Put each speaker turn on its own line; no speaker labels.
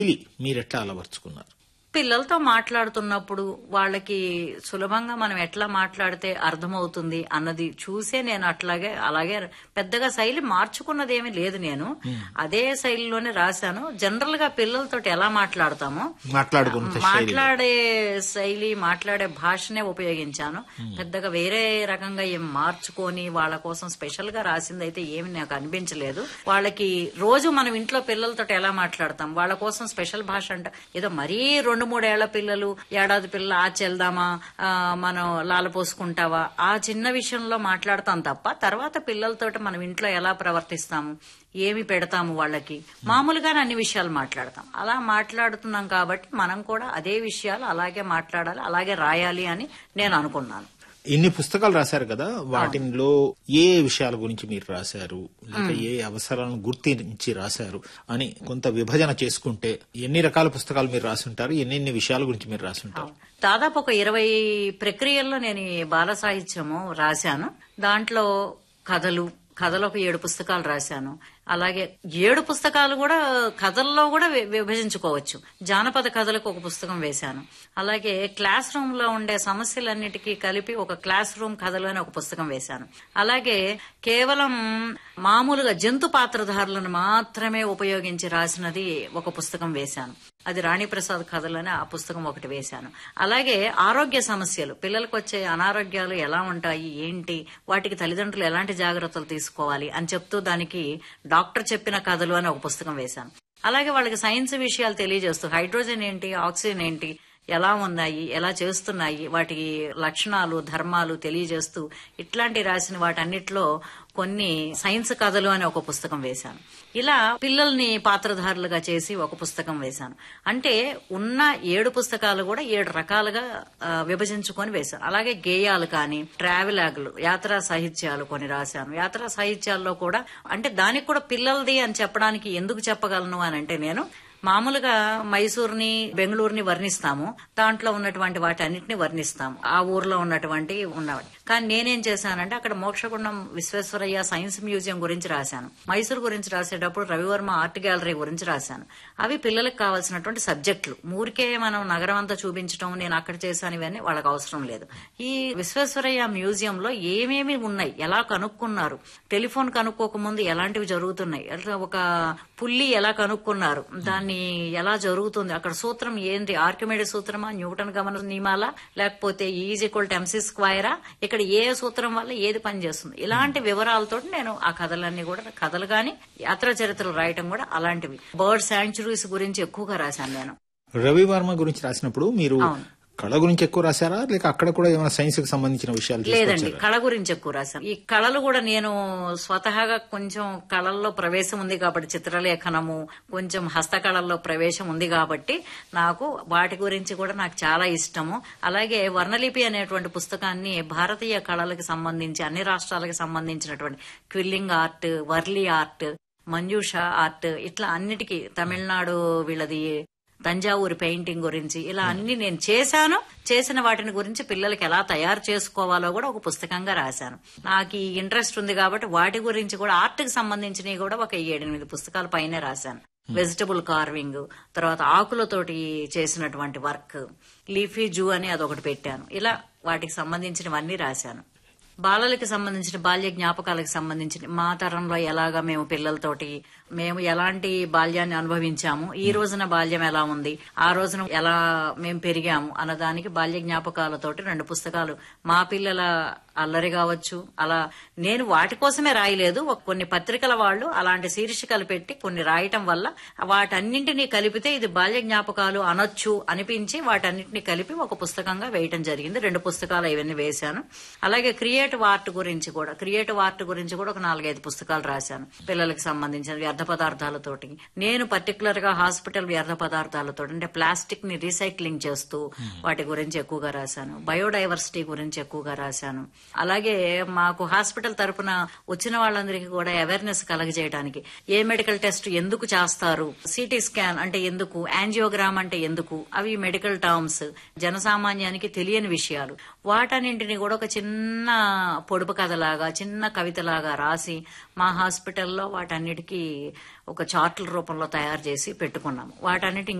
ఇది మీరెట్లా అలవర్చుకున్నారు
పిల్లలతో మాట్లాడుతున్నప్పుడు వాళ్ళకి సులభంగా మనం ఎట్లా మాట్లాడితే అర్థమవుతుంది అన్నది చూసే నేను అట్లాగే అలాగే పెద్దగా శైలి మార్చుకున్నది ఏమీ లేదు నేను అదే శైలిలోనే రాశాను జనరల్ గా పిల్లలతో ఎలా మాట్లాడతామో
మాట్లాడుకున్న శైలి
మాట్లాడే శైలి మాట్లాడే భాషనే ఉపయోగించాను పెద్దగా వేరే రకంగా ఏం మార్చుకొని వాళ్ళ కోసం స్పెషల్ గా రాసింది అయితే ఏమి నాకు అనిపించలేదు వాళ్ళకి రోజు మనం ఇంట్లో పిల్లలతో ఎలా మాట్లాడతాం వాళ్ళ కోసం స్పెషల్ భాష అంట ఏదో మరీ రెండు మూడేళ్ల పిల్లలు ఏడాది పిల్లలు ఆ చెల్దామా ఆ, మనం లాల పోసుకుంటావా ఆ చిన్న విషయంలో మాట్లాడతాం తప్ప తర్వాత పిల్లలతోటి మనం ఇంట్లో ఎలా ప్రవర్తిస్తాము ఏమి పెడతాము వాళ్ళకి మామూలుగానే అన్ని విషయాలు మాట్లాడతాం అలా మాట్లాడుతున్నాం కాబట్టి మనం కూడా అదే విషయాలు అలాగే మాట్లాడాలి అలాగే రాయాలి అని నేను అనుకున్నాను
ఇన్ని పుస్తకాలు రాశారు కదా వాటిలో ఏ విషయాల గురించి మీరు రాశారు లేక ఏ అవసరాలను గుర్తించి రాశారు అని కొంత విభజన చేసుకుంటే ఎన్ని రకాల పుస్తకాలు మీరు రాసుంటారు ఎన్నెన్ని విషయాల గురించి మీరు రాసుంటారు
దాదాపు ఒక ఇరవై ప్రక్రియల్లో నేను ఈ బాల సాహిత్యము రాశాను దాంట్లో కథలు కథలు ఒక ఏడు పుస్తకాలు రాశాను అలాగే ఏడు పుస్తకాలు కూడా కథల్లో కూడా వి- విభజించుకోవచ్చు జానపద కథలకు ఒక పుస్తకం వేశాను అలాగే క్లాస్ రూమ్ లో ఉండే సమస్యలన్నిటికీ కలిపి ఒక క్లాస్ రూమ్ కథలు అని ఒక పుస్తకం వేశాను అలాగే కేవలం మామూలుగా జంతు పాత్రధారులను మాత్రమే ఉపయోగించి రాసినది ఒక పుస్తకం వేశాను అది రాణి ప్రసాద్ కథలని ఆ పుస్తకం ఒకటి వేశాను అలాగే ఆరోగ్య సమస్యలు పిల్లలకు వచ్చే అనారోగ్యాలు ఎలా ఉంటాయి ఏంటి వాటికి తల్లిదండ్రులు ఎలాంటి జాగ్రత్తలు తీసుకోవాలి అని చెప్తూ దానికి డాక్టర్ చెప్పిన కథలు అని ఒక పుస్తకం వేశాను అలాగే వాళ్ళకి సైన్స్ విషయాలు తెలియజేస్తూ హైడ్రోజన్ ఏంటి ఆక్సిజన్ ఏంటి ఎలా ఉన్నాయి ఎలా చేస్తున్నాయి వాటి లక్షణాలు ధర్మాలు తెలియజేస్తూ ఇట్లాంటి రాసిన వాటన్నిటిలో కొన్ని సైన్స్ కథలు అని ఒక పుస్తకం వేశాను ఇలా పిల్లల్ని పాత్రధారులుగా చేసి ఒక పుస్తకం వేశాను అంటే ఉన్న ఏడు పుస్తకాలు కూడా ఏడు రకాలుగా ఆ, విభజించుకొని వేశాను అలాగే గేయాలు కానీ ట్రావెలాగులు యాత్రా సాహిత్యాలు కొన్ని రాశాను యాత్రా సాహిత్యాల్లో కూడా అంటే దానికి కూడా పిల్లలది అని చెప్పడానికి ఎందుకు చెప్పగలను అని అంటే నేను మామూలుగా మైసూర్ని బెంగళూరుని వర్ణిస్తాము దాంట్లో ఉన్నటువంటి వాటి అన్నిటిని వర్ణిస్తాము ఆ ఊర్లో ఉన్నటువంటి ఉన్నవాటి కానీ నేనేం చేశానంటే అక్కడ మోక్షగుండం విశ్వేశ్వరయ్య సైన్స్ మ్యూజియం గురించి రాశాను మైసూర్ గురించి రాసేటప్పుడు రవివర్మ ఆర్ట్ గ్యాలరీ గురించి రాశాను అవి పిల్లలకు కావాల్సినటువంటి సబ్జెక్టులు ఊరికే మనం నగరం అంతా చూపించడం నేను అక్కడ చేశాను ఇవన్నీ వాళ్ళకి అవసరం లేదు ఈ విశ్వేశ్వరయ్య మ్యూజియం లో ఏమేమి ఉన్నాయి ఎలా కనుక్కున్నారు టెలిఫోన్ కనుక్కోకముందు ఎలాంటివి జరుగుతున్నాయి అట్లా ఒక పుల్లి ఎలా కనుక్కున్నారు దాన్ని ఎలా జరుగుతుంది అక్కడ సూత్రం ఏంటి ఆర్కిమెడి సూత్రమా న్యూటన్ గమన నియమాలా లేకపోతే ఈజ్ ఈక్వల్ టు ఎంసీ స్క్వైరా ఇక్కడ ఏ సూత్రం వల్ల ఏది పనిచేస్తుంది ఇలాంటి వివరాలతో నేను ఆ కథలన్నీ కూడా కథలు గాని యాత్రా చరిత్రలు రాయటం కూడా అలాంటివి బర్డ్ శాంచురీస్ గురించి ఎక్కువగా రాశాను నేను
రవివర్మ గురించి రాసినప్పుడు మీరు
అవును.
కళ గురించి ఎక్కువ రాశారా లేక అక్కడ కూడా ఏమైనా సైన్స్ కి సంబంధించిన విషయాలు
లేదండి
తీసుకొచ్చారా?
కళ గురించి ఎక్కువ రాశాను ఈ కళలు కూడా నేను స్వతహాగా కొంచెం కళల్లో ప్రవేశం ఉంది కాబట్టి చిత్రలేఖనము కొంచెం హస్తకళల్లో ప్రవేశం ఉంది కాబట్టి నాకు వాటి గురించి కూడా నాకు చాలా ఇష్టము అలాగే వర్ణలిపి అనేటువంటి పుస్తకాన్ని భారతీయ కళలకు సంబంధించి అన్ని రాష్ట్రాలకు సంబంధించినటువంటి quilling art Warli art Manjusha art ఇట్లా అన్నిటికీ తమిళనాడు వీళ్ళది తంజావూరు పెయింటింగ్ గురించి ఇలా అన్ని నేను చేశాను చేసిన వాటిని గురించి పిల్లలకి ఎలా తయారు చేసుకోవాలో కూడా ఒక పుస్తకంగా రాశాను నాకు ఈ ఇంట్రెస్ట్ ఉంది కాబట్టి వాటి గురించి కూడా ఆర్ట్ కి సంబంధించినవి కూడా ఒక ఏడెనిమిది పుస్తకాల పైనే రాశాను వెజిటబుల్ కార్వింగ్ తర్వాత ఆకులతోటి చేసినటువంటి వర్క్ లీఫీ జూ అని అదొకటి పెట్టాను ఇలా వాటికి సంబంధించినవన్నీ రాశాను బాలలకి సంబంధించిన బాల్య జ్ఞాపకాలకు సంబంధించిన మా తరంలో ఎలాగా మేము పిల్లలతోటి మేము ఎలాంటి బాల్యాన్ని అనుభవించాము ఈ రోజున బాల్యం ఎలా ఉంది ఆ రోజున ఎలా మేము పెరిగాము అన్నదానికి బాల్య జ్ఞాపకాలతోటి రెండు పుస్తకాలు మా పిల్లల అల్లరి కావచ్చు అలా నేను వాటి కోసమే రాయలేదు ఒక కొన్ని పత్రికల వాళ్ళు అలాంటి శీర్షికలు పెట్టి కొన్ని రాయటం వల్ల వాటన్నింటినీ కలిపితే ఇది బాల్య జ్ఞాపకాలు అనొచ్చు అనిపించి వాటన్నింటినీ కలిపి ఒక పుస్తకంగా వేయటం జరిగింది రెండు పుస్తకాలు ఇవన్నీ వేశాను అలాగే క్రియేటివ్ ఆర్ట్ గురించి కూడా క్రియేటివ్ ఆర్ట్ గురించి కూడా ఒక నాలుగైదు పుస్తకాలు రాశాను పిల్లలకు సంబంధించిన వ్యర్థ పదార్థాలతోటి నేను పర్టికులర్ గా హాస్పిటల్ వ్యర్థ పదార్థాలతో అంటే ప్లాస్టిక్ ని రీసైక్లింగ్ చేస్తూ వాటి గురించి ఎక్కువగా రాశాను బయోడైవర్సిటీ గురించి ఎక్కువగా రాశాను అలాగే మాకు హాస్పిటల్ తరపున వచ్చిన వాళ్ళందరికీ కూడా అవేర్నెస్ కలగజేయడానికి ఏ మెడికల్ టెస్ట్ ఎందుకు చేస్తారు సిటీ స్కాన్ అంటే ఎందుకు యాంజియోగ్రామ్ అంటే ఎందుకు అవి మెడికల్ టర్మ్స్ జనసామాన్యానికి తెలియని విషయాలు వాటన్నింటినీ కూడా ఒక చిన్న పొడుపు కథలాగా చిన్న కవితలాగా రాసి మా హాస్పిటల్లో వాటన్నిటికీ ఒక చార్టుల రూపంలో తయారు చేసి పెట్టుకున్నాము వాటన్నిటి